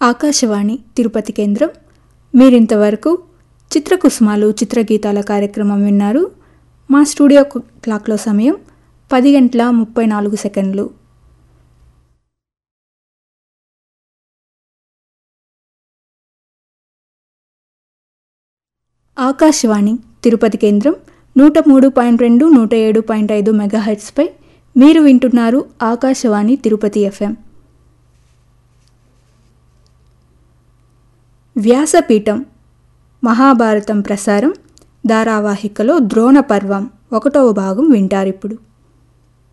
ఆకాశవాణి తిరుపతి కేంద్రం మీరింతవరకు చిత్రకుసుమాలు చిత్రగీతాల కార్యక్రమం విన్నారు మా స్టూడియో కు- క్లాక్లో సమయం పది గంటల ముప్పై నాలుగు సెకండ్లు ఆకాశవాణి తిరుపతి కేంద్రం నూట మూడు పాయింట్ రెండు నూట ఏడు పాయింట్ ఐదు మెగాహెట్స్పై మీరు వింటున్నారు ఆకాశవాణి తిరుపతి ఎఫ్ఎం వ్యాసపీఠం మహాభారతం ప్రసారం ధారావాహికలో ద్రోణ పర్వం ఒకటవ భాగం వింటారిప్పుడు